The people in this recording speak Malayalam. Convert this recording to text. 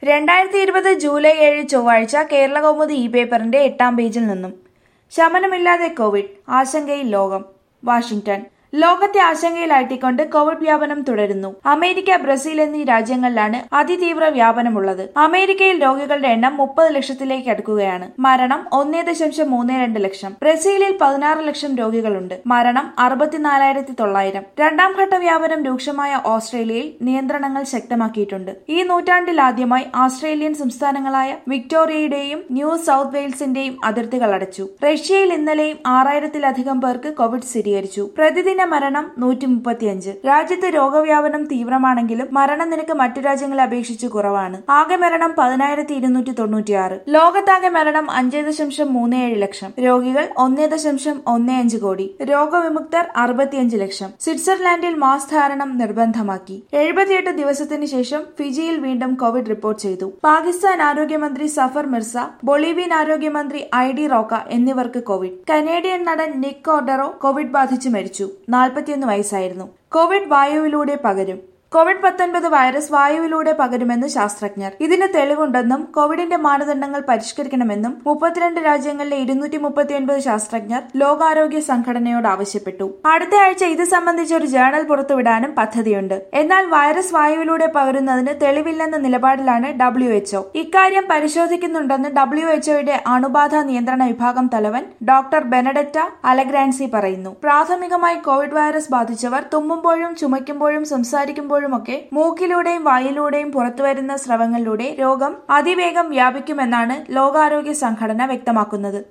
രണ്ടായിരത്തി ഇരുപത് ജൂലൈ ഏഴ് ചൊവ്വാഴ്ച കേരള കൗമുദി ഇ പേപ്പറിന്റെ എട്ടാം പേജിൽ നിന്നും ശമനമില്ലാതെ കോവിഡ് ആശങ്കയിൽ ലോകം വാഷിംഗ്ടൺ ലോകത്തെ ആശങ്കയിലാഴ്ത്തിക്കൊണ്ട് കോവിഡ് വ്യാപനം തുടരുന്നു അമേരിക്ക ബ്രസീൽ എന്നീ രാജ്യങ്ങളിലാണ് അതിതീവ്ര വ്യാപനമുള്ളത് അമേരിക്കയിൽ രോഗികളുടെ എണ്ണം മുപ്പത് ലക്ഷത്തിലേക്ക് അടുക്കുകയാണ് മരണം ഒന്നേ ദശാംശം മൂന്ന് രണ്ട് ലക്ഷം ബ്രസീലിൽ പതിനാറ് ലക്ഷം രോഗികളുണ്ട് മരണം അറുപത്തിനാലായിരത്തി തൊള്ളായിരം രണ്ടാം ഘട്ട വ്യാപനം രൂക്ഷമായ ഓസ്ട്രേലിയയിൽ നിയന്ത്രണങ്ങൾ ശക്തമാക്കിയിട്ടുണ്ട് ഈ നൂറ്റാണ്ടിൽ ആദ്യമായി ആസ്ട്രേലിയൻ സംസ്ഥാനങ്ങളായ വിക്ടോറിയയുടെയും ന്യൂ സൗത്ത് വെയിൽസിന്റെയും അതിർത്തികൾ അടച്ചു റഷ്യയിൽ ഇന്നലെയും ആറായിരത്തിലധികം പേർക്ക് കോവിഡ് സ്ഥിരീകരിച്ചു പ്രതിദിന മരണം നൂറ്റി മുപ്പത്തിയഞ്ച് രാജ്യത്ത് രോഗവ്യാപനം തീവ്രമാണെങ്കിലും മരണനിരക്ക് മറ്റു രാജ്യങ്ങളെ അപേക്ഷിച്ച് കുറവാണ് ആകെ മരണം പതിനായിരത്തി ഇരുന്നൂറ്റി തൊണ്ണൂറ്റിയാറ് ലോകത്താകെ മരണം അഞ്ച് ദശാംശം മൂന്ന് ഏഴ് ലക്ഷം രോഗികൾ ഒന്നേ ദശാംശം ഒന്ന് അഞ്ച് കോടി രോഗവിമുക്തർ അറുപത്തിയഞ്ച് ലക്ഷം സ്വിറ്റ്സർലാൻഡിൽ മാസ്ക് ധാരണം നിർബന്ധമാക്കി എഴുപത്തിയെട്ട് ദിവസത്തിന് ശേഷം ഫിജിയിൽ വീണ്ടും കോവിഡ് റിപ്പോർട്ട് ചെയ്തു പാകിസ്ഥാൻ ആരോഗ്യമന്ത്രി സഫർ മിർസ ബൊളീവിയൻ ആരോഗ്യമന്ത്രി ഐ ഡി റോക്ക എന്നിവർക്ക് കോവിഡ് കനേഡിയൻ നടൻ നിക് കോർഡറോ കോവിഡ് ബാധിച്ച് മരിച്ചു നാൽപ്പത്തിയൊന്ന് വയസ്സായിരുന്നു കോവിഡ് വായുവിലൂടെ പകരും കോവിഡ് പത്തൊൻപത് വൈറസ് വായുവിലൂടെ പകരുമെന്ന് ശാസ്ത്രജ്ഞർ ഇതിന് തെളിവുണ്ടെന്നും കോവിഡിന്റെ മാനദണ്ഡങ്ങൾ പരിഷ്കരിക്കണമെന്നും മുപ്പത്തിരണ്ട് രാജ്യങ്ങളിലെ ഇരുന്നൂറ്റി മുപ്പത്തിയൊൻപത് ശാസ്ത്രജ്ഞർ ലോകാരോഗ്യ സംഘടനയോട് ആവശ്യപ്പെട്ടു അടുത്ത ആഴ്ച ഇത് സംബന്ധിച്ച് ഒരു ജേണൽ പുറത്തുവിടാനും പദ്ധതിയുണ്ട് എന്നാൽ വൈറസ് വായുവിലൂടെ പകരുന്നതിന് തെളിവില്ലെന്ന നിലപാടിലാണ് ഡബ്ല്യു എച്ച്ഒ ഇക്കാര്യം പരിശോധിക്കുന്നുണ്ടെന്ന് ഡബ്ല്യു എച്ച്ഒയുടെ അണുബാധ നിയന്ത്രണ വിഭാഗം തലവൻ ഡോക്ടർ ബെനഡറ്റ അലഗ്രാൻസി പറയുന്നു പ്രാഥമികമായി കോവിഡ് വൈറസ് ബാധിച്ചവർ തുമ്മുമ്പോഴും ചുമയ്ക്കുമ്പോഴും സംസാരിക്കുമ്പോഴും ഒക്കെ മൂക്കിലൂടെയും വായിലൂടെയും പുറത്തുവരുന്ന സ്രവങ്ങളിലൂടെ രോഗം അതിവേഗം വ്യാപിക്കുമെന്നാണ് ലോകാരോഗ്യ സംഘടന വ്യക്തമാക്കുന്നത്